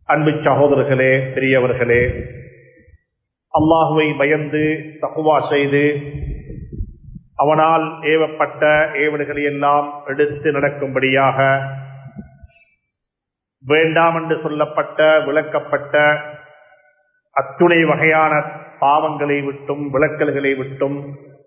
அன்பு சகோதரர்களே பெரியவர்களே அல்லாஹுவை பயந்து தகுவா செய்து அவனால் ஏவப்பட்ட ஏவல்களை எல்லாம் எடுத்து நடக்கும்படியாக வேண்டாம் என்று சொல்லப்பட்ட விளக்கப்பட்ட அத்துணை வகையான பாவங்களை விட்டும் விளக்கல்களை விட்டும்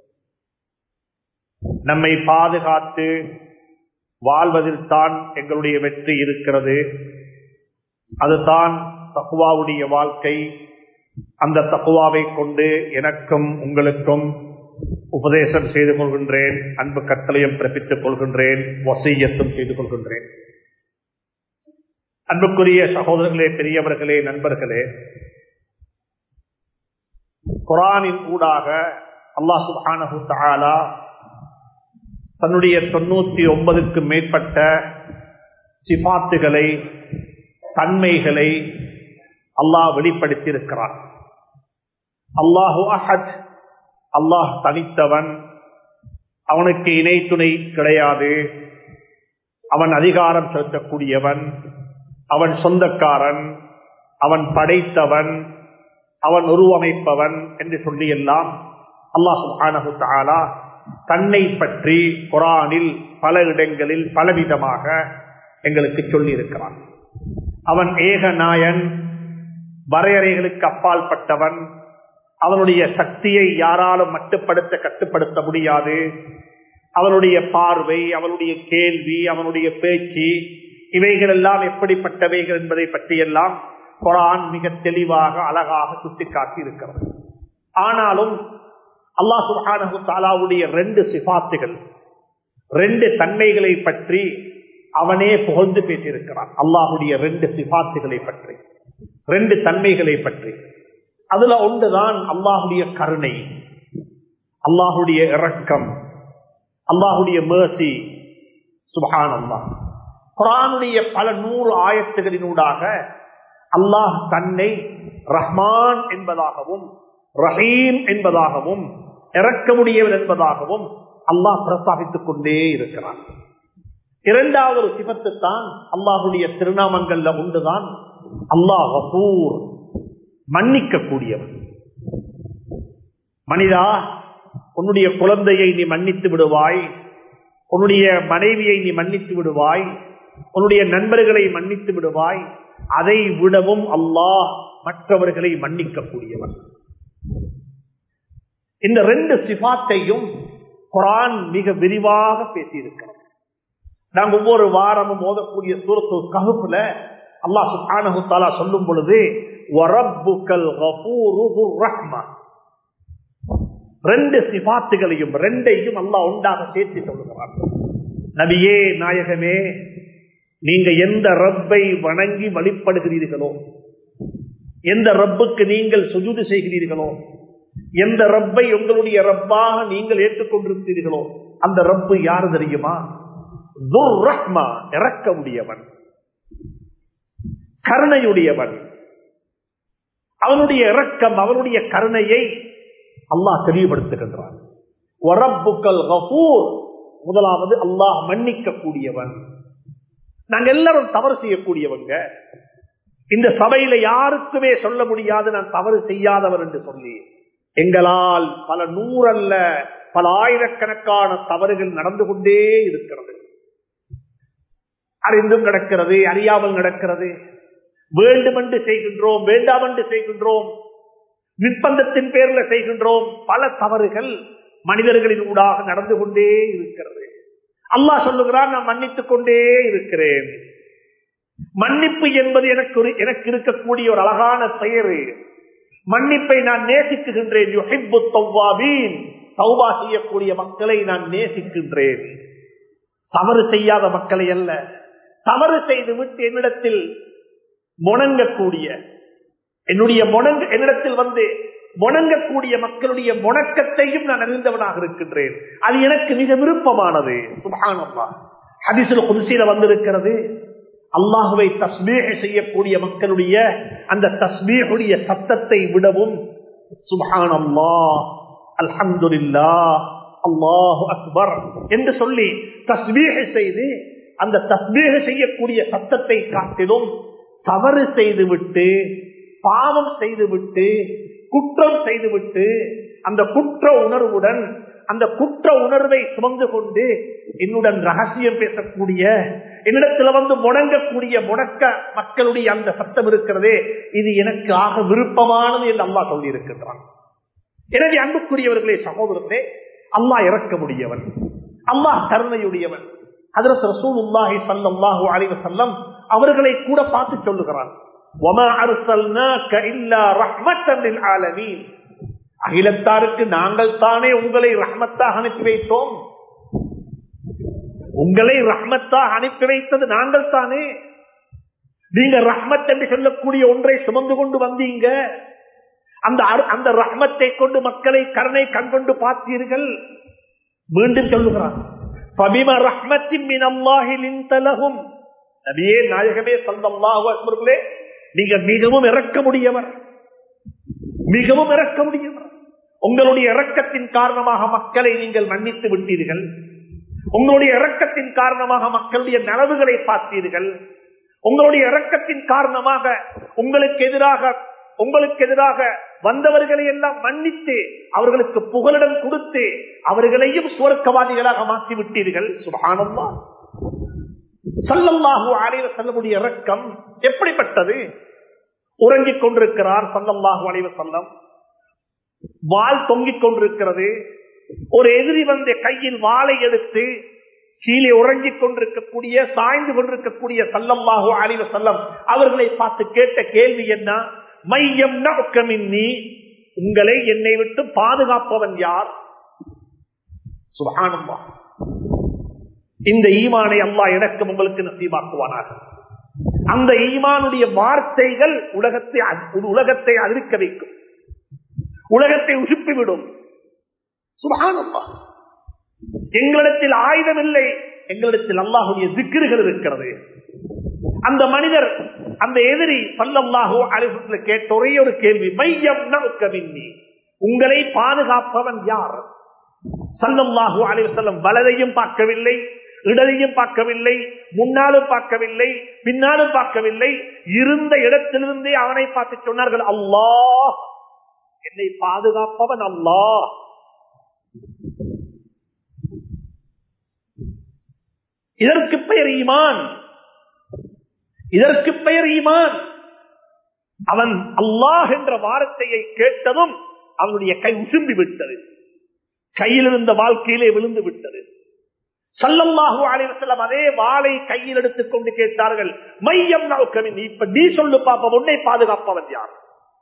நம்மை பாதுகாத்து வாழ்வதில் தான் எங்களுடைய வெற்றி இருக்கிறது அதுதான் தக்குவாவுடைய வாழ்க்கை அந்த தக்குவாவை கொண்டு எனக்கும் உங்களுக்கும் உபதேசம் செய்து கொள்கின்றேன் அன்பு கட்டளையும் பிறப்பித்துக் கொள்கின்றேன் வசையத்தும் செய்து கொள்கின்றேன் அன்புக்குரிய சகோதரர்களே பெரியவர்களே நண்பர்களே குரானின் ஊடாக அல்லாஹ் சுபானு தாலா தன்னுடைய தொண்ணூத்தி ஒன்பதுக்கு மேற்பட்ட சிபாத்துகளை தன்மைகளை அல்லாஹ் வெளிப்படுத்தியிருக்கிறார் அல்லாஹு அஹத் அல்லாஹ் தனித்தவன் அவனுக்கு இணை துணை கிடையாது அவன் அதிகாரம் செலுத்தக்கூடியவன் அவன் சொந்தக்காரன் அவன் படைத்தவன் அவன் உருவமைப்பவன் என்று சொல்லி எல்லாம் அல்லாஹ் சுபானு தாலா தன்னை பற்றி குரானில் பல இடங்களில் பலவிதமாக எங்களுக்கு சொல்லி இருக்கிறான் அவன் ஏக நாயன் வரையறைகளுக்கு அப்பால் பட்டவன் அவனுடைய சக்தியை யாராலும் மட்டுப்படுத்த கட்டுப்படுத்த முடியாது அவனுடைய பார்வை அவனுடைய கேள்வி அவனுடைய பேச்சு இவைகள் எல்லாம் எப்படிப்பட்டவைகள் என்பதை பற்றியெல்லாம் குரான் மிக தெளிவாக அழகாக சுட்டிக்காட்டி இருக்கிறது ஆனாலும் அல்லா சுஹானு தாலாவுடைய ரெண்டு சிபாத்துகள் ரெண்டு தன்மைகளை பற்றி அவனே புகழ்ந்து பேசியிருக்கிறான் அல்லாஹுடைய ரெண்டு சிபாத்துகளை பற்றி ரெண்டு தன்மைகளை பற்றி அதுல ஒன்றுதான் அல்லாஹுடைய கருணை அல்லாஹுடைய இரக்கம் அல்லாஹுடைய மேசி சுபஹான் அல்லாஹ் குரானுடைய பல நூறு ஆயத்துகளினூடாக அல்லாஹ் தன்னை ரஹ்மான் என்பதாகவும் ரஹீம் என்பதாகவும் இறக்க முடியவன் என்பதாகவும் அல்லாஹ் பிரஸ்தாபித்துக் கொண்டே இருக்கிறான் இரண்டாவது ஒரு சிபத்து தான் அல்லாஹுடைய திருநாமங்கள்ல ஒன்றுதான் அல்லாஹ் வபூர் மன்னிக்க கூடியவன் மனிதா உன்னுடைய குழந்தையை நீ மன்னித்து விடுவாய் உன்னுடைய மனைவியை நீ மன்னித்து விடுவாய் உன்னுடைய நண்பர்களை மன்னித்து விடுவாய் அதை விடவும் அல்லாஹ் மற்றவர்களை மன்னிக்க கூடியவன் இந்த ரெண்டு சிபாத்தையும் குரான் மிக விரிவாக பேசியிருக்கிறோம் நாங்க ஒவ்வொரு வாரமும் ஓதக்கூடிய சூரத்து ககுப்புல அல்லாஹ் சுப்ஹானஹு தஆலா சொல்லும் பொழுது வரப்புக்கல் கஃபூருஹுர் ரஹ்மா ரெண்டு சிபாத்துகளையும் ரெண்டையும் அல்லாஹ் உண்டாக சேர்த்து சொல்லுகிறார் நபியே நாயகமே நீங்க எந்த ரப்பை வணங்கி வழிபடுகிறீர்களோ எந்த ரப்புக்கு நீங்கள் சுஜூது செய்கிறீர்களோ எந்த ரப்பை உங்களுடைய ரப்பாக நீங்கள் ஏற்றுக்கொண்டிருக்கிறீர்களோ அந்த ரப்பு யாரு தெரியுமா ரஹ்மா இறக்க முடியவன் கருணையுடையவன் அவனுடைய இரக்கம் அவனுடைய கருணையை அல்லாஹ் தெளிவுபடுத்துகின்றான் முதலாவது அல்லாஹ் மன்னிக்க கூடியவன் நாங்க எல்லாரும் தவறு செய்யக்கூடியவங்க இந்த சபையில யாருக்குமே சொல்ல முடியாது நான் தவறு செய்யாதவர் என்று சொல்லி எங்களால் பல நூறல்ல பல ஆயிரக்கணக்கான தவறுகள் நடந்து கொண்டே இருக்கிறது அறிந்தும் நடக்கிறது அறியாமல் நடக்கிறது வேண்டுமென்று செய்கின்றோம் வேண்டாம் என்று செய்கின்றோம் நிர்பந்தத்தின் பேரில் செய்கின்றோம் பல தவறுகள் மனிதர்களின் ஊடாக நடந்து கொண்டே இருக்கிறது அல்லாஹ் சொல்லுகிறான் நான் மன்னித்துக் கொண்டே இருக்கிறேன் மன்னிப்பு என்பது எனக்கு எனக்கு இருக்கக்கூடிய ஒரு அழகான பெயர் மன்னிப்பை நான் நேசிக்குகின்றேன் தௌபா செய்யக்கூடிய மக்களை நான் நேசிக்கின்றேன் தவறு செய்யாத மக்களை அல்ல தவறு செய்து விட்டு என்னிடத்தில் முணங்கக்கூடிய என்னுடைய முணங்க என்னிடத்தில் வந்து முணங்கக்கூடிய மக்களுடைய முணக்கத்தையும் நான் அறிந்தவனாக இருக்கின்றேன் அது எனக்கு மிக விருப்பமானது சுபானம்மா ஹதிசுல குதிசையில வந்திருக்கிறது அல்லாஹுவை தஸ்மீக செய்யக்கூடிய மக்களுடைய அந்த தஸ்மீகுடைய சத்தத்தை விடவும் சுபானம்மா அல்ஹம்துல்லா அல்லாஹு அக்பர் என்று சொல்லி தஸ்மீக செய்து அந்த தஸ்மீக செய்யக்கூடிய சத்தத்தை காட்டிலும் தவறு செய்துவிட்டு பாவம் செய்துவிட்டு குற்றம் செய்துவிட்டு அந்த குற்ற உணர்வுடன் அந்த குற்ற உணர்வை சுமந்து கொண்டு என்னுடன் ரகசியம் பேசக்கூடிய என்னிடத்துல வந்து முடங்கக்கூடிய முடக்க மக்களுடைய அந்த சத்தம் இருக்கிறதே இது எனக்கு ஆக விருப்பமானது என்று அல்லா சொல்லி இருக்கின்றான் எனவே அன்புக்குரியவர்களே சகோதரர்களே அல்லாஹ் இறக்க முடியவன் அல்லாஹ் கருணையுடையவன் அதற்கு ரசூலுல்லாஹி ஸல்லல்லாஹு அலைஹி வஸல்லம் அவர்களை கூட பார்த்து சொல்லுகிறான் வமா அர்சல்னாக இல்லா ரஹ்மத்தன் லில் ஆலமீன் அகிலத்தாருக்கு நாங்கள் தானே உங்களை ரஹ்மத்தாக அனுப்பி வைத்தோம் உங்களை ரஹ்மத்தாக அனுப்பி வைத்தது நாங்கள் தானே நீங்க ரஹ்மத் என்று சொல்லக்கூடிய ஒன்றை சுமந்து கொண்டு வந்தீங்க அந்த அந்த ரஹ்மத்தை கொண்டு மக்களை கருணை கண்கொண்டு பார்த்தீர்கள் மீண்டும் சொல்லுகிறான் பபிம ரஹ்மத்தின் மினல்லாஹிலின் தலகும் நபியே நாயகமே சல்லல்லாஹு அக்பர்களே நீங்க மிகவும் இறக்க முடியவர் மிகவும் இறக்க முடியவர் உங்களுடைய இறக்கத்தின் காரணமாக மக்களை நீங்கள் மன்னித்து விட்டீர்கள் உங்களுடைய இறக்கத்தின் காரணமாக மக்களுடைய நலவுகளை பார்த்தீர்கள் உங்களுடைய இறக்கத்தின் காரணமாக உங்களுக்கு எதிராக உங்களுக்கு எதிராக வந்தவர்களை எல்லாம் மன்னித்து அவர்களுக்கு புகலிடம் கொடுத்து அவர்களையும் சுவர்க்கவாதிகளாக மாற்றி விட்டீர்கள் சுபானம்மா சல்லல்லாஹு அலைவ செல்லமுடைய இறக்கம் எப்படிப்பட்டது உறங்கிக் கொண்டிருக்கிறார் சல்லல்லாஹு அலைவ செல்லம் வால் தொங்கிக் கொண்டிருக்கிறது ஒரு எதிரி வந்த கையில் வாளை எடுத்து கீழே உறங்கிக் கொண்டிருக்கக்கூடிய சாய்ந்து கொண்டிருக்கக்கூடிய சல்லல்லாஹு அலைவ செல்லம் அவர்களை பார்த்து கேட்ட கேள்வி என்ன மையம் நோக்கமின்னி உங்களை என்னை விட்டு பாதுகாப்பவன் யார் சுபானம்மா இந்த ஈமானை அல்லா எனக்கும் உங்களுக்கு நசீபாக்குவானாக அந்த ஈமானுடைய வார்த்தைகள் உலகத்தை உலகத்தை அதிர்க்க வைக்கும் உலகத்தை உசுப்பிவிடும் சுபானம்மா எங்களிடத்தில் ஆயுதம் இல்லை எங்களிடத்தில் அல்லாஹுடைய திக்கிர்கள் இருக்கிறது அந்த மனிதர் அந்த எதிரி பல்லல்லாஹோ அலிசத்துல கேட்ட ஒரே ஒரு கேள்வி மையம் நோக்கமின்னி உங்களை பாதுகாப்பவன் யார் சல்லல்லாஹு அலிவசல்லம் வலதையும் பார்க்கவில்லை இடதையும் பார்க்கவில்லை முன்னாலும் பார்க்கவில்லை பின்னாலும் பார்க்கவில்லை இருந்த இடத்திலிருந்தே அவனை பார்த்து சொன்னார்கள் அல்லாஹ் என்னை பாதுகாப்பவன் அல்லாஹ் இதற்கு பெயர் ஈமான் இதற்கு பெயர் ஈமான் அவன் அல்லாஹ் என்ற வார்த்தையை கேட்டதும் அவனுடைய கை உசும்பி விட்டது கையில் இருந்த வாழ்க்கையிலே விழுந்து விட்டது சல்லல்லாஹு அலைவசல்லம் அதே வாளை கையில் எடுத்துக் கொண்டு கேட்டார்கள் மையம் நோக்கமின் இப்ப நீ சொல்லு பாப்ப உன்னை பாதுகாப்பவன் யார்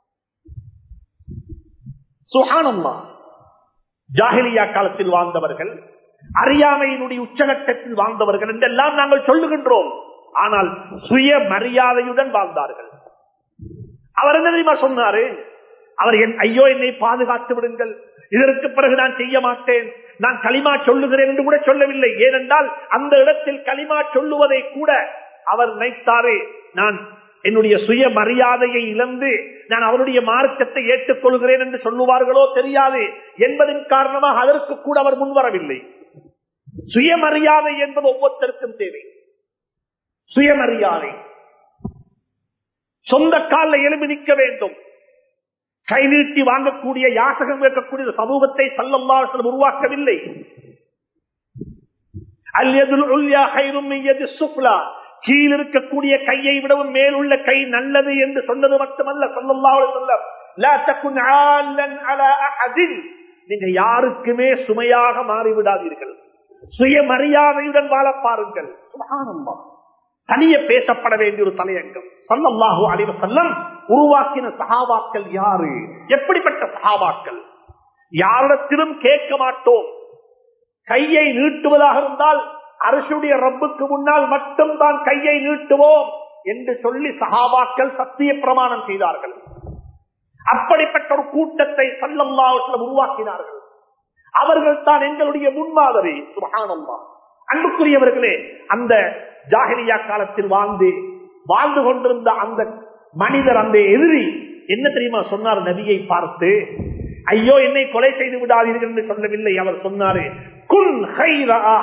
சுஹானம்மா ஜாகிலியா காலத்தில் வாழ்ந்தவர்கள் அறியாமையினுடைய உச்சகட்டத்தில் வாழ்ந்தவர்கள் என்றெல்லாம் நாங்கள் சொல்லுகின்றோம் ஆனால் சுய மரியாதையுடன் வாழ்ந்தார்கள் அவர் என்ன தெரியுமா சொன்னாரு அவர் என் ஐயோ என்னை பாதுகாத்து விடுங்கள் இதற்கு பிறகு நான் செய்ய மாட்டேன் நான் களிமா சொல்லுகிறேன் என்று கூட சொல்லவில்லை ஏனென்றால் அந்த இடத்தில் களிமா சொல்லுவதை கூட அவர் நினைத்தாரே நான் என்னுடைய சுய மரியாதையை இழந்து நான் அவருடைய மார்க்கத்தை ஏற்றுக்கொள்கிறேன் என்று சொல்லுவார்களோ தெரியாது என்பதன் காரணமாக அதற்கு கூட அவர் முன்வரவில்லை சுயமரியாதை என்பது ஒவ்வொருத்தருக்கும் தேவை சுயமரியாதை சொந்த காலில் எலும்பி நிற்க வேண்டும் கை நீட்டி வாங்கக்கூடிய யாசகம் கேட்கக்கூடிய சமூகத்தை சல்லல்லாசலம் உருவாக்கவில்லை கீழ் இருக்கக்கூடிய கையை விடவும் மேலுள்ள கை நல்லது என்று சொன்னது மட்டுமல்ல சொல்லல்லாஹ் நீங்க யாருக்குமே சுமையாக மாறிவிடாதீர்கள் சுயமரியாதையுடன் வாழ பாருங்கள் தனிய பேசப்பட வேண்டிய ஒரு தலையங்கம் சல்லல்லாஹு அலைவ செல்லம் உருவாக்கின சகாபாக்கள் யாரு எப்படிப்பட்ட சகாபாக்கள் யாரிடத்திலும் கேட்க மாட்டோம் கையை நீட்டுவதாக இருந்தால் அரசுடைய ரப்புக்கு முன்னால் மட்டும் தான் கையை நீட்டுவோம் என்று சொல்லி சகாபாக்கள் சத்திய பிரமாணம் செய்தார்கள் அப்படிப்பட்ட ஒரு கூட்டத்தை சல்லல்லாஹுல உருவாக்கினார்கள் அவர்கள் தான் எங்களுடைய முன்மாதிரி சுகானம்மா அன்புக்குரியவர்களே அந்த ஜாகிரியா காலத்தில் வாழ்ந்து வாழ்ந்து கொண்டிருந்த அந்த மனிதர் அந்த எதிரி என்ன தெரியுமா சொன்னார் நபியை பார்த்து ஐயோ என்னை கொலை செய்து விடாதீர்கள் என்று சொல்லவில்லை அவர் சொன்னாரு குன்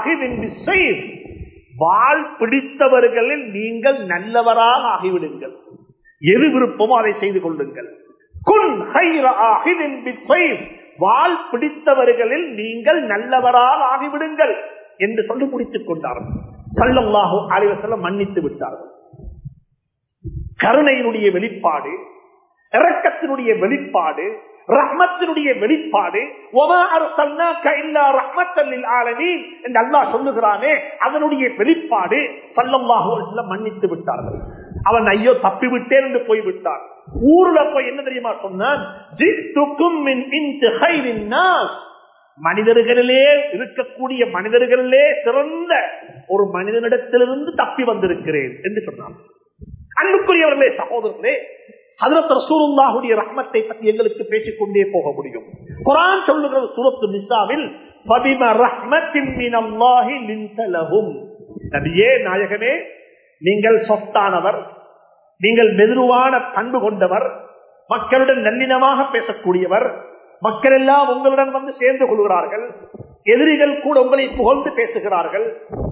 வாழ் பிடித்தவர்களில் நீங்கள் நல்லவராக ஆகிவிடுங்கள் எது விருப்பமோ அதை செய்து கொள்ளுங்கள் குன் ஹைர ஆஹிதின் பிஸ்ஸைர். வாள் பிடித்தவர்களில் நீங்கள் நல்லவரால் ஆகிவிடுங்கள் என்று சொல்லி முடித்துக் கொண்டார்கள் சல்லல்லாஹு அலைஹி வஸல்லம் மன்னித்து விட்டார்கள் கருணையினுடைய வெளிப்பாடு இரக்கத்தினுடைய வெளிப்பாடு ரஹ்மத்தினுடைய வெளிப்பாடு ஒமா அர்சல்னாக இல்லா ரஹ்மத்தல் லில் ஆலமீன் என்று அல்லாஹ் சொல்லுகிறானே அதனுடைய வெளிப்பாடு ஸல்லல்லாஹு அலைஹி வஸல்லம் மன்னித்து விட்டார்கள் அவன் ஐயோ தப்பி விட்டேன் என்று போய்விட்டான் ஊர்ல போய் என்ன தெரியுமா சொன்னான் ஜித்துக்கும் மின் இன்து கைரின் நாஸ் மனிதர்களிலே இருக்கக்கூடிய மனிதர்களிலே சிறந்த ஒரு மனிதனிடத்திலிருந்து தப்பி வந்திருக்கிறேன் என்று சொன்னான் அன்புக்குரியவர்களே சகோதரர்களே ஹதரத் ரசூலுல்லாஹுடைய ரஹ்மத்தை பற்றி எங்களுக்கு பேசிக் கொண்டே போக முடியும் குரான் சொல்லுகிறது சூரத்து நிசாவில் ஃபபிம ரஹ்மத்தின் மினல்லாஹி லின்த லஹும் நபியே நாயகமே நீங்கள் சொத்தானவர் நீங்கள் மெதுவான பண்பு கொண்டவர் மக்களுடன் நல்லினமாக பேசக்கூடியவர் மக்கள் எல்லாம் உங்களுடன் வந்து சேர்ந்து கொள்கிறார்கள் எதிரிகள் கூட உங்களை புகழ்ந்து பேசுகிறார்கள்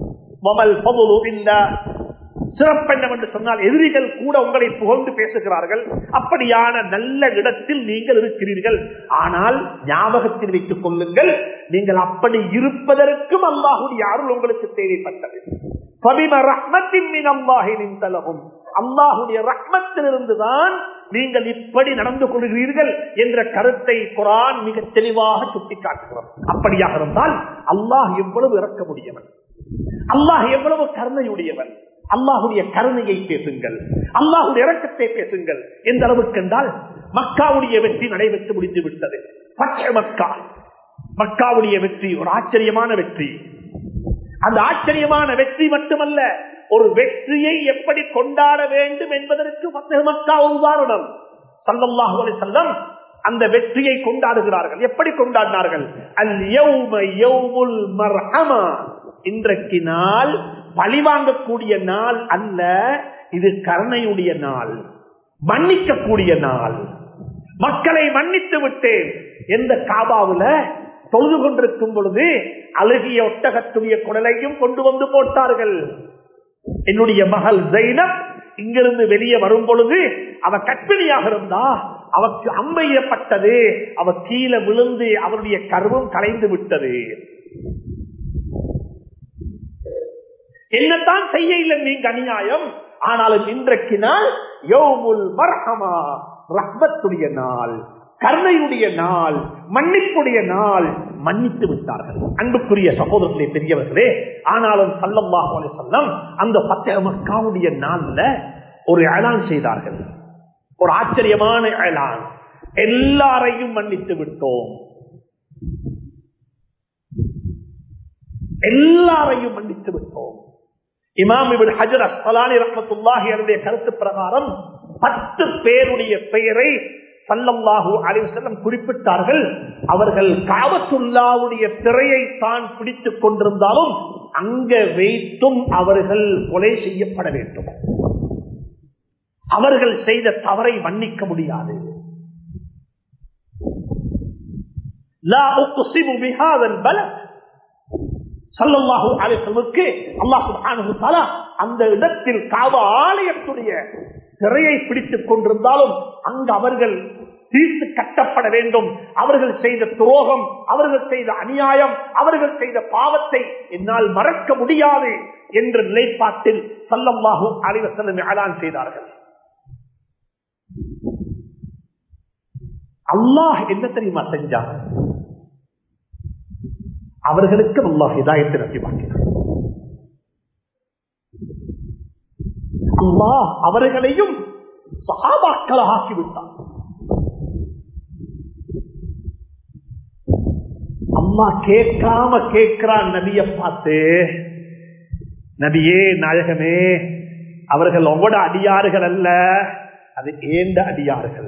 மமல் பதுலு இல்லா சிறப்பெண்ணம் என்று சொன்னால் எதிரிகள் கூட உங்களை புகழ்ந்து பேசுகிறார்கள் அப்படியான நல்ல இடத்தில் நீங்கள் இருக்கிறீர்கள் ஆனால் ஞாபகத்தில் வைத்துக் கொள்ளுங்கள் நீங்கள் அப்படி இருப்பதற்கும் அல்லாஹுடைய அருள் உங்களுக்கு தேவைப்பட்டது பபிம ரஹ்மத்தின் மீன் அல்லாஹின் தலகும் அல்லாஹுடைய ரஹ்மத்திலிருந்துதான் நீங்கள் இப்படி நடந்து கொள்கிறீர்கள் என்ற கருத்தை குரான் மிக தெளிவாக சுட்டிக்காட்டுகிறோம் அப்படியாக இருந்தால் அல்லாஹ் எவ்வளவு இறக்க முடியவன் அல்லாஹ் எவ்வளவு கருணையுடையவன் அல்லாஹுடைய கருணையை பேசுங்கள் அல்லாஹுடைய இறக்கத்தை பேசுங்கள் எந்த அளவுக்கு என்றால் மக்காவுடைய வெற்றி நடைபெற்று முடிந்து விட்டது பச்சை மக்கா மக்காவுடைய வெற்றி ஒரு ஆச்சரியமான வெற்றி அந்த ஆச்சரியமான வெற்றி மட்டுமல்ல ஒரு வெற்றியை எப்படி கொண்டாட வேண்டும் என்பதற்கு பச்சை மக்கா ஒரு உதாரணம் சல்லல்லாஹு அலைஹி வஸல்லம் அந்த வெற்றியை கொண்டாடுகிறார்கள் எப்படி கொண்டாடினார்கள் அல் யௌம யௌமுல் மர்ஹமா இன்றைக்கு நாள் பழிவாங்கக்கூடிய நாள் அல்ல இது கருணையுடைய நாள் மன்னிக்கக்கூடிய நாள் மக்களை மன்னித்து விட்டேன் எந்த காபாவுல தொழுது கொண்டிருக்கும் பொழுது அழுகிய ஒட்டகத்துடைய குடலையும் கொண்டு வந்து போட்டார்கள் என்னுடைய மகள் ஜெயினப் இங்கிருந்து வெளியே வரும் பொழுது அவ கற்பிணியாக இருந்தா அவருக்கு அம்பையப்பட்டது அவ கீழே விழுந்து அவருடைய கருவும் கலைந்து விட்டது என்னத்தான் செய்ய இல்லை நீங்க அநியாயம் ஆனாலும் இன்றைக்கு நாள் யோமுல் மர்ஹமா ரஹ்மத்துடைய நாள் கருணையுடைய நாள் மன்னிப்புடைய நாள் மன்னித்து விட்டார்கள் அன்புக்குரிய சகோதரர்களே பெரியவர்களே ஆனாலும் சல்லம்பாக சொல்லம் அந்த பத்த மக்காவுடைய நாள்ல ஒரு ஏலான் செய்தார்கள் ஒரு ஆச்சரியமான ஏலான் எல்லாரையும் மன்னித்து விட்டோம் எல்லாரையும் மன்னித்து விட்டோம் இமாம் இபின் ஹஜர் அஸ்தலானி ரஹமத்துல்லாஹி அவருடைய கருத்து பிரகாரம் பத்து பேருடைய பெயரை சல்லல்லாஹு அலிவசல்லம் குறிப்பிட்டார்கள் அவர்கள் காவத்துல்லாவுடைய திரையை தான் பிடித்துக் கொண்டிருந்தாலும் அங்க வைத்தும் அவர்கள் கொலை செய்யப்பட வேண்டும் அவர்கள் செய்த தவறை மன்னிக்க முடியாது லா உக்ஸிமு பிஹாதல் பலத் சல்லல்லாஹு அலிசல்முக்கு அல்லாஹ் சுப்ஹானஹு தஆலா அந்த இடத்தில் காப ஆலயத்துடைய திரையை பிடித்துக் கொண்டிருந்தாலும் அங்கு அவர்கள் தீர்த்து கட்டப்பட வேண்டும் அவர்கள் செய்த துரோகம் அவர்கள் செய்த அநியாயம் அவர்கள் செய்த பாவத்தை என்னால் மறக்க முடியாது என்ற நிலைப்பாட்டில் சல்லல்லாஹு அலிவசல்லம் அலான் செய்தார்கள் அல்லாஹ் என்ன தெரியுமா செஞ்சார் அவர்களுக்கு அல்லாஹ் இதாயத்தை நசிவாக்கினார் அல்லாஹ் அவர்களையும் சகாபாக்களாக ஆக்கிவிட்டார் அம்மா கேட்காம கேட்கிறான் நபிய பார்த்து நபியே நாயகமே அவர்கள் உங்களோட அடியார்கள் அல்ல அது ஏந்த அடியார்கள்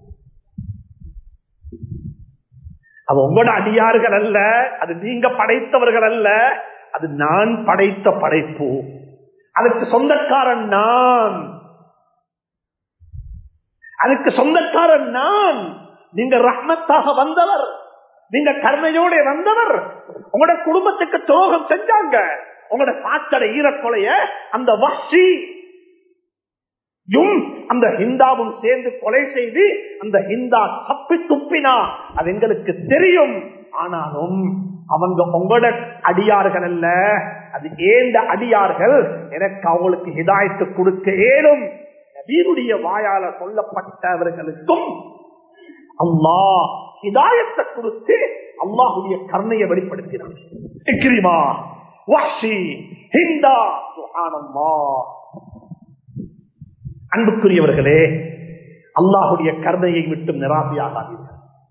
அது உங்களோட அடியார்கள் அல்ல அது நீங்க படைத்தவர்கள் அல்ல அது நான் படைத்த படைப்பு அதுக்கு சொந்தக்காரன் நான் அதுக்கு சொந்தக்காரன் நான் நீங்க ரஹ்மத்தாக வந்தவர் நீங்க கருணையோட வந்தவர் உங்களோட குடும்பத்துக்கு துரோகம் செஞ்சாங்க உங்களோட சாக்கடை ஈரக்கொலைய அந்த வசி யும் அந்த ஹிந்தாவும் சேர்ந்து கொலை செய்து அந்த ஹிந்தா தப்பி துப்பினா அது எங்களுக்கு தெரியும் ஆனாலும் அவங்க உங்களோட அடியார்கள் அல்ல அது ஏந்த அடியார்கள் எனக்கு அவங்களுக்கு ஹிதாயத்து கொடுக்க ஏலும் நபீருடைய வாயால சொல்லப்பட்டவர்களுக்கும் அல்லாஹ் ஹிதாயத்தை கொடுத்து அல்லாஹுடைய கருணையை வெளிப்படுத்தினான் இக்ரிமா வஹ்ஷி ஹிந்தா சுப்ஹானல்லாஹ் அன்புக்குரியவர்களே அல்லாஹுடைய கருணையை விட்டும் நிராசையாகாதீர்கள்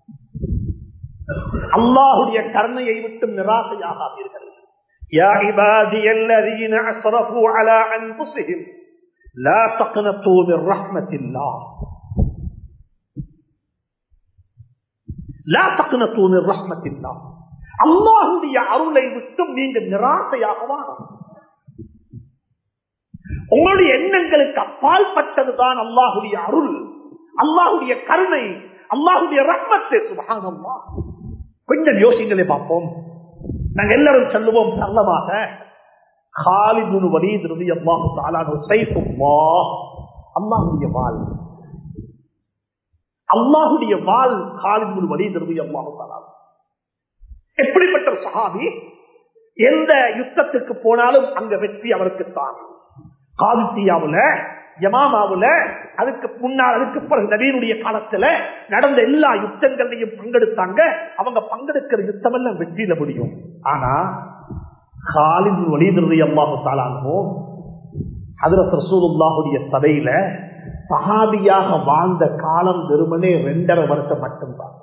அல்லாஹுடைய கருணையை விட்டும் நிராசையாகாதீர்கள் يا عبادي الذين اسرفوا على انفسهم لا تقنطوا من رحمه الله لا تقنطوا من رحمه الله அல்லாஹுடைய அருளை விட்டும் நீங்க நிராசையாக வாழும் உங்களுடைய எண்ணங்களுக்கு அப்பால் பட்டதுதான் அல்லாஹுடைய அருள் அல்லாஹுடைய கருணை அல்லாஹுடைய ரத்னத்தை சுபானம்மா கொஞ்சம் யோசிங்களை பார்ப்போம் நாங்க எல்லாரும் சொல்லுவோம் சல்லமாக காலிபுனு வலீத் ரவி அல்லாஹு தாலானு சைஃபுல்லா அல்லாஹுடைய வால் அல்லாஹுடைய வால் காலிபுனு வலீத் ரவி அல்லாஹு தாலானு எப்படிப்பட்ட ஒரு சஹாபி எந்த யுத்தத்துக்கு போனாலும் அங்க வெற்றி அவருக்குத்தான் காதிசியாவுல ஜமாமாவுல அதுக்கு முன்னால் அதுக்கு பிறகு நவீனுடைய காலத்துல நடந்த எல்லா யுத்தங்களையும் பங்கெடுத்தாங்க அவங்க பங்கெடுக்கிற யுத்தம் எல்லாம் வெற்றியில முடியும் ஆனா காலின் வலிதுரை அம்மாவு தாளானோ அதுல ரசூலுல்லாஹுடைய சபையில சஹாபியாக வாழ்ந்த காலம் வெறுமனே ரெண்டரை வருஷம் மட்டும்தான்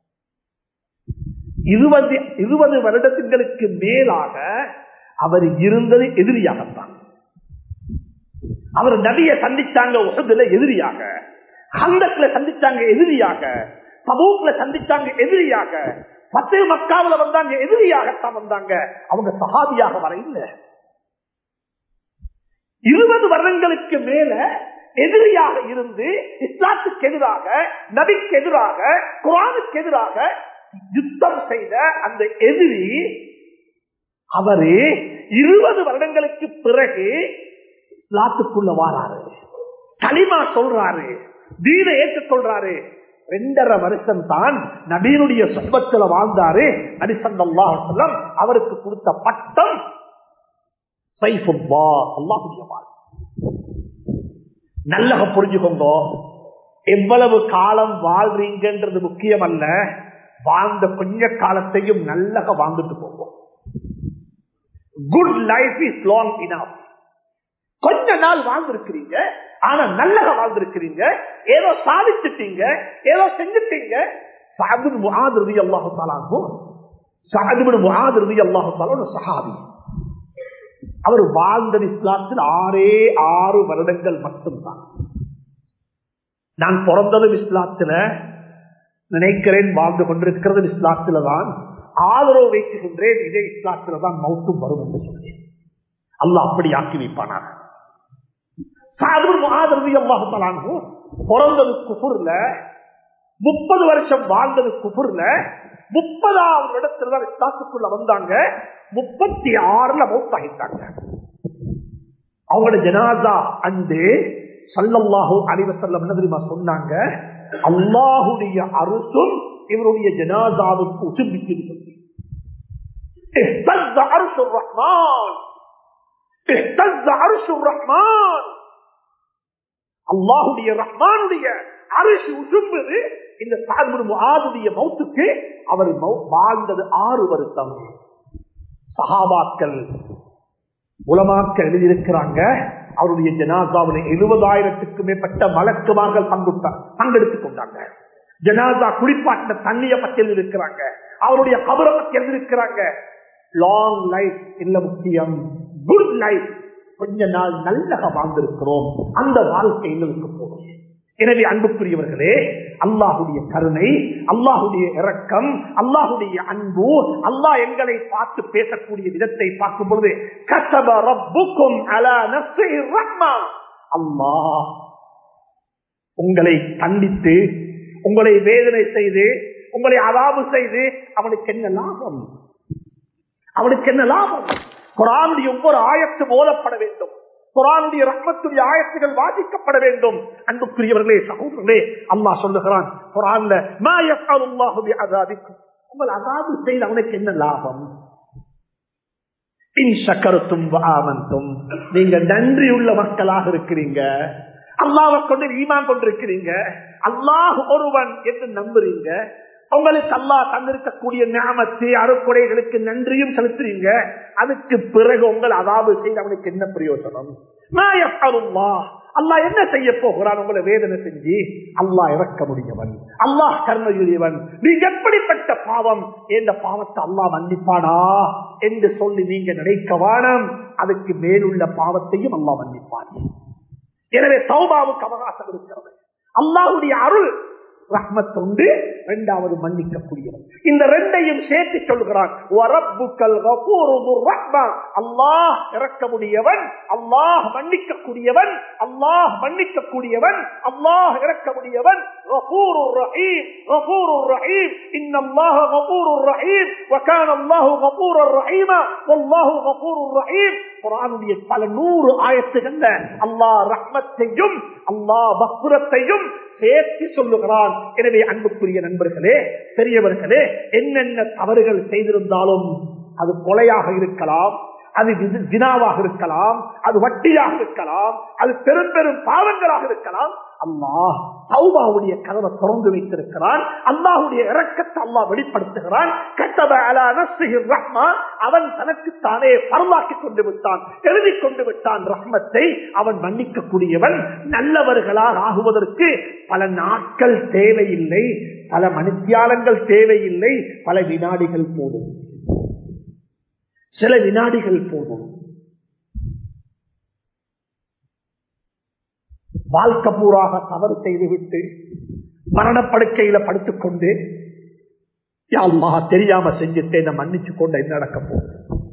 இருபது இருபது வருடங்களுக்கு மேலாக அவர் இருந்தது எதிரியாகத்தான் அவர் நபிய சந்திச்சாங்க உலகத்துல எதிரியாக ஹந்தக்ல சந்திச்சாங்க எதிரியாக சமூகத்துல சந்திச்சாங்க எதிரியாக பத்து மக்காவில வந்தாங்க எதிரியாகத்தான் வந்தாங்க அவங்க சகாபியாக வர இல்லை இருபது வருடங்களுக்கு மேல எதிரியாக இருந்து இஸ்லாத்துக்கு எதிராக நபிக்கு எதிராக குரானுக்கு எதிராக யுத்தம் செய்த அந்த எதிரி அவரு இருபது வருடங்களுக்கு பிறகு இஸ்லாத்துக்குள்ள வாராரு களிமா சொல்றாரு தீன ஏற்றுக்கொள்றாரு ரெண்டரை வருஷம் தான் நபீனுடைய சொற்பத்துல வாழ்ந்தாரு நபிசல்லா செல்லம் அவருக்கு கொடுத்த பட்டம் சைஃபுல்லா அல்லாஹுடைய வாழ் நல்லக புரிஞ்சுக்கோங்க எவ்வளவு காலம் வாழ்றீங்கன்றது முக்கியம் அல்ல வாழ்ந்த கொஞ்ச காலத்தையும் நல்லக வாழ்ந்துட்டு போவோம் good life is long enough கொஞ்ச நாள் வாழ்ந்திருக்கிறீங்க ஆனா நல்லக வாழ்ந்திருக்கிறீங்க ஏதோ சாதிச்சுட்டீங்க ஏதோ செஞ்சுட்டீங்க சாதுபு முகாதிருதி அல்லாஹு தாலாகும் சாதுபு முகாதிருதி அல்லாஹு தாலா சஹாபி அவர் வாழ்ந்தது இஸ்லாத்தில் ஆறே ஆறு வருடங்கள் மட்டும்தான் நான் பிறந்ததும் இஸ்லாத்துல நினைக்கிறேன் வாழ்ந்து கொண்டிருக்கிறது இஸ்லாத்துல தான் ஆதரவு வைக்குகின்றேன் இதே இஸ்லாத்துல தான் மௌத்தும் வரும் என்று சொன்னேன் அல்லாஹ் அப்படி ஆக்கி வைப்பானார் பிறந்தது குபுர்ல முப்பது வருஷம் வாழ்ந்தது குபுர்ல முப்பதாவது இடத்துல தான் இஸ்லாத்துக்குள்ள வந்தாங்க முப்பத்தி ஆறுல மௌத்தாகிட்டாங்க அவங்களோட ஜனாதா அன்று சல்லல்லாஹு அலிவசல்லம் என்ன தெரியுமா சொன்னாங்க அல்லாஹுடைய அரசும் இவருடைய ஜனாதாவுக்கு உசும்பிக்கு சொல்லி عرش الرحمن اهتز عرش الرحمن அல்லாஹுடைய ரஹ்மானுடைய அரிசி உசும்பது இந்த சார்பு ஆதுடைய மௌத்துக்கு அவர் வாழ்ந்தது ஆறு வருஷம் சகாபாக்கள் உலமாக்கள் எழுதியிருக்கிறாங்க அவருடைய ஜனாசாவில் எழுபதாயிரத்துக்கு மேற்பட்ட மலக்குமார்கள் பங்குட்டார் பங்கெடுத்துக் கொண்டாங்க ஜனாசா குளிப்பாட்டின தண்ணிய பற்றி இருக்கிறாங்க அவருடைய கபரை பற்றி எழுதியிருக்கிறாங்க லாங் லைஃப் இல்ல முக்கியம் குட் லைஃப் கொஞ்ச நாள் நல்லக வாழ்ந்திருக்கிறோம் அந்த வாழ்க்கை எங்களுக்கு போகும் எனவே அன்புக்குரியவர்களே அல்லாஹுடைய கருணை அல்லாஹுடைய இரக்கம் அல்லாஹுடைய அன்பு அல்லாஹ் எங்களை பார்த்து பேசக்கூடிய விதத்தை பார்க்கும் பொழுது கசப ரப்புக்கும் அலா நஃப்ஸிஹி ரஹ்மா அல்லாஹ் உங்களை கண்டித்து உங்களை வேதனை செய்து உங்களை அவாபு செய்து அவனுக்கு என்ன லாபம் அவனுக்கு என்ன லாபம் குரானுடைய ஒவ்வொரு ஆயத்து போதப்பட வேண்டும் குரானுடைய ரஹ்மத்துடைய ஆயத்துகள் வாசிக்கப்பட வேண்டும் அன்புக்குரியவர்களே சகோதரர்களே அல்லாஹ் சொல்லுகிறான் குரான்ல மா யஃஅலுல்லாஹு பிஅஸாபிக்கும் உங்கள் அதாவது செய்து அவனுக்கு என்ன லாபம் இன் ஷக்கரத்தும் ஆமந்தும் நீங்க நன்றியுள்ள மக்களாக இருக்கிறீங்க அல்லாஹ்வை கொண்டு ஈமான் கொண்டிருக்கிறீங்க அல்லாஹ் ஒருவன் என்று நம்புறீங்க உங்களுக்கு அல்லாஹ் தந்திருக்கக்கூடிய ஞாபத்தை அறுக்குறைகளுக்கு நன்றியும் செலுத்துறீங்க அதுக்கு பிறகு உங்கள் அதாவது செய்து அவனுக்கு என்ன பிரயோஜனம் அல்லாஹ் என்ன செய்ய போகிறான் உங்களை வேதனை செஞ்சு அல்லாஹ் இறக்க முடியவன் அல்லாஹ் கர்மயுரியவன் நீங்க எப்படிப்பட்ட பாவம் எந்த பாவத்தை அல்லாஹ் மன்னிப்பானா என்று சொல்லி நீங்க நினைக்க வானம் அதுக்கு மேலுள்ள பாவத்தையும் அல்லாஹ் மன்னிப்பான் எனவே சௌபாவுக்கு அவகாசம் இருக்கிறது அல்லாஹுடைய அருள் ரஹ்மத் உண்டு இரண்டாவது மன்னிக்கக்கூடியவன் இந்த ரெண்டையும் சேர்த்து சொல்கிறான் அல்லாஹ் இறக்கக்கூடியவன் அல்லாஹ் மன்னிக்கக்கூடியவன் அல்லாஹ் மன்னிக்கக்கூடியவன் அல்லாஹ் இறக்கக்கூடியவன் பல நூறு ஆயத்துகள்ல அல்லாஹ் ரஹ்மத்தையும் அல்லாஹ் பக்ரத்தையும் சேர்த்து சொல்லுகிறான் எனவே அன்புக்குரிய நண்பர்களே பெரியவர்களே என்னென்ன தவறுகள் செய்திருந்தாலும் அது கொலையாக இருக்கலாம் அது ஜினாவாக இருக்கலாம் அது வட்டியாக இருக்கலாம் அது பெரும் பெரும் பாவங்களாக இருக்கலாம் அல்லாஹ் சௌபாவுடைய கதவை திறந்து வைத்திருக்கிறான் அல்லாஹுடைய இறக்கத்தை அல்லாஹ் வெளிப்படுத்துகிறான் ரஹ்மா அவன் தனக்குத்தானே பரவாக்கி கொண்டு விட்டான் எழுதி கொண்டு விட்டான் ரஹ்மத்தை அவன் மன்னிக்கக்கூடியவன் நல்லவர்களால் ஆகுவதற்கு பல நாட்கள் தேவையில்லை பல மணித்தியாலங்கள் தேவையில்லை பல வினாடிகள் போதும் சில வினாடிகள் போதும் வாழ்க்கை பூராக தவறு செய்துவிட்டு மரணப்படுக்கையில படுத்துக்கொண்டு யாழ்மா தெரியாம செஞ்சுட்டேன் மன்னிச்சு கொண்ட என்ன நடக்க போகுது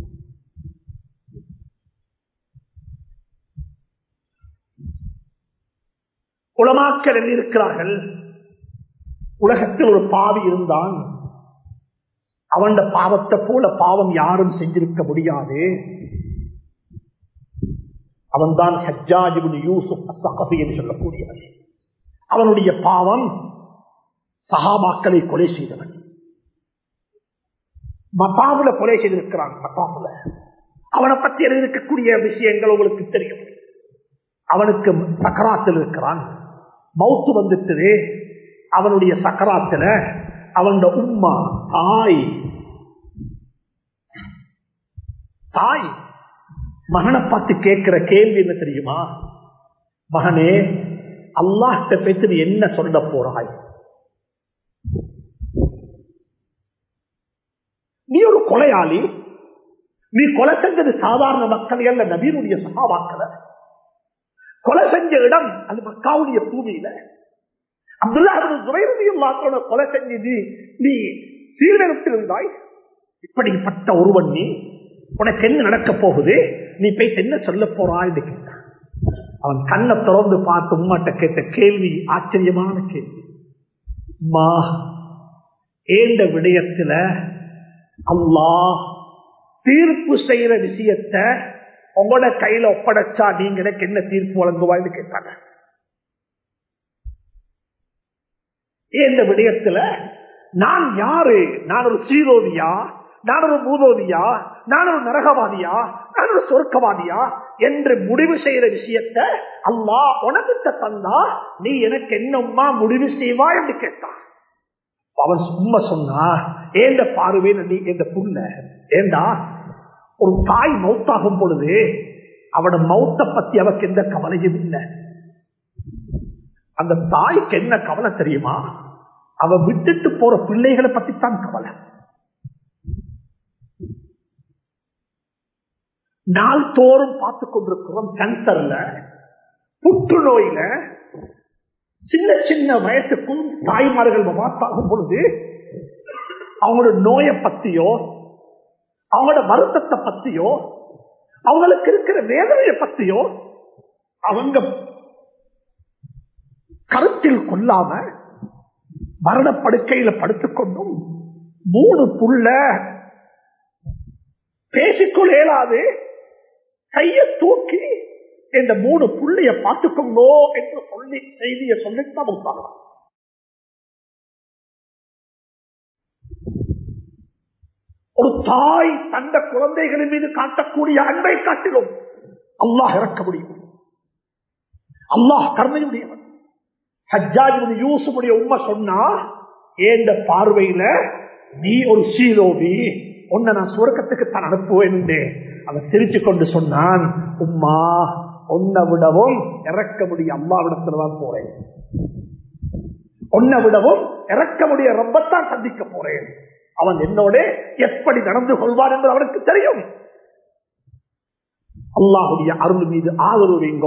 உலமாக்கள் இருக்கிறார்கள் உலகத்தில் ஒரு பாவி இருந்தான் அவன் பாவத்தை போல பாவம் யாரும் செஞ்சிருக்க முடியாது அவன் தான் யூசுப் அசகபி என்று சொல்லக்கூடியவன் அவனுடைய பாவம் சஹாபாக்களை கொலை செய்தவன் மத்தாவுல கொலை செய்திருக்கிறான் மத்தாவுல அவனை பற்றி இருக்கக்கூடிய விஷயங்கள் உங்களுக்கு தெரியும் அவனுக்கு சக்கராத்தில் இருக்கிறான் மவுத்து வந்துட்டு அவனுடைய சக்கராத்துல அவனோட உம்மா தாய் தாய் மகனை பார்த்து கேட்கிற கேள்வி என்ன தெரியுமா மகனே அல்லாஹ்ட பேச்சு நீ என்ன சொல்ல போறாய் நீ ஒரு கொலையாளி நீ கொலை செஞ்சது சாதாரண மக்கள் அல்ல நபீனுடைய சகாவாக்கல கொலை செஞ்ச இடம் அது மக்காவுடைய பூமியில அப்துல்லா துரைரதியும் கொலை செஞ்சது நீ சீர்திருத்திருந்தாய் இப்படிப்பட்ட ஒருவன் நீ உனக்கு என்ன நடக்க போகுது நீ போய் என்ன சொல்ல போறான்னு கேட்டான் அவன் கண்ணை திறந்து பார்த்து உம்மாட்ட கேட்ட கேள்வி ஆச்சரியமான கேள்வி மா ஏண்ட விடயத்துல அல்லாஹ் தீர்ப்பு செய்யற விஷயத்த உங்களோட கையில ஒப்படைச்சா நீங்க எனக்கு என்ன தீர்ப்பு வழங்குவாய்னு கேட்டாங்க இந்த விடயத்துல நான் யாரு நான் ஒரு சீரோதியா நான் ஒரு பூதோதியா நான் ஒரு நரகவாதியா நான் ஒரு சொர்க்கவாதியா என்று முடிவு செய்யற விஷயத்த அல்லா உனக்கிட்ட தந்தா நீ எனக்கு என்னம்மா முடிவு செய்வா என்று கேட்டான் அவன் சும்மா சொன்னா ஏண்ட பாருவேன் நீ எந்த புள்ள ஏண்டா ஒரு தாய் மௌத்தாகும் பொழுது அவட மௌத்த பத்தி அவக்கு எந்த கவலையும் இல்லை அந்த தாய்க்கு என்ன கவலை தெரியுமா அவ விட்டுட்டு போற பிள்ளைகளை பத்தி தான் கவலை நாள் தோறும் பார்த்து கொண்டிருக்கிறோம் கேன்சர்ல புற்றுநோயில சின்ன சின்ன வயசுக்கும் தாய்மார்கள் மாத்தாகும் பொழுது அவங்களோட நோயை பத்தியோ அவங்களோட வருத்தத்தை பத்தியோ அவங்களுக்கு இருக்கிற வேதனையை பத்தியோ அவங்க கருத்தில் கொள்ளாம மரணப்படுக்கையில படுத்துக்கொண்டும் மூணு புள்ள பேசிக்கொள்ள இயலாது கைய தூக்கி இந்த மூணு புள்ளைய பார்த்துக்கோங்கோ என்று சொல்லி செய்தியை சொல்லித்தான் முத்தாகலாம் ஒரு தாய் தந்த குழந்தைகளின் மீது காட்டக்கூடிய அன்பை காட்டிலும் அல்லாஹ் இறக்க முடியும் அல்லாஹ் கருணையுடையவன் ஹஜ்ஜாஜ் யூசுடைய உண்மை சொன்னா ஏந்த பார்வையில நீ ஒரு சீலோவி உன்னை நான் சுரக்கத்துக்கு தான் அனுப்புவேன் அவன் சிரிச்சு கொண்டு சொன்னான் உம்மா உன்னை விடவும் இறக்க முடிய அம்மாவிடத்துல தான் போறேன் உன்னை விடவும் இறக்க முடிய ரப்பத்தான் சந்திக்க போறேன் அவன் என்னோட எப்படி நடந்து கொள்வான் என்று அவனுக்கு தெரியும் அல்லாஹுடைய அருள் மீது ஆதரவு வைங்கோ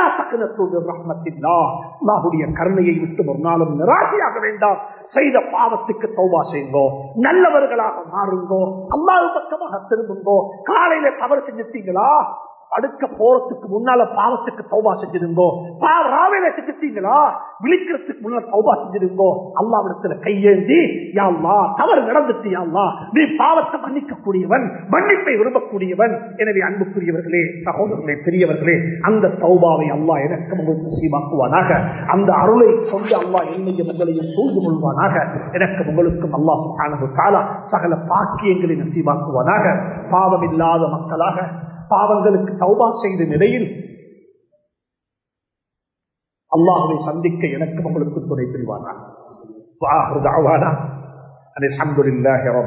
அல்லாஹுடைய கருணையை விட்டு ஒரு நாளும் நிராசையாக வேண்டாம் செய்த பாவத்துக்கு தௌபா செய்யுங்கோ நல்லவர்களாக மாறுங்கோ அல்லாஹ் பக்கமாக திரும்புங்கோ காலையில தவறு செஞ்சிட்டீங்களா அடுக்க போறதுக்கு முன்னால பாவத்துக்கு தௌபா செஞ்சிருங்கோ ராவையில செஞ்சிட்டீங்களா விழிக்கிறதுக்கு முன்னால தௌபா செஞ்சிருங்கோ அல்லாவிடத்துல கையேந்தி யாழ்லா தவறு நடந்துட்டு யாழ்லா நீ பாவத்தை மன்னிக்க கூடியவன் மன்னிப்பை விரும்பக்கூடியவன் எனவே அன்புக்குரியவர்களே சகோதரர்களே பெரியவர்களே அந்த தௌபாவை அல்லா எனக்கு உங்களுக்கு சீமாக்குவானாக அந்த அருளை சொல்லி அல்லா என்னையும் உங்களையும் சூழ்ந்து கொள்வானாக எனக்கு உங்களுக்கும் அல்லா சுகானது காலா சகல பாக்கியங்களை நசீவாக்குவானாக பாவம் இல்லாத மக்களாக பாவங்களுக்கு தௌபா செய்த நிலையில் அல்லாஹுவை சந்திக்க எனக்கு உங்களுக்கு துணை புரிவானா அலமதுல்லாஹி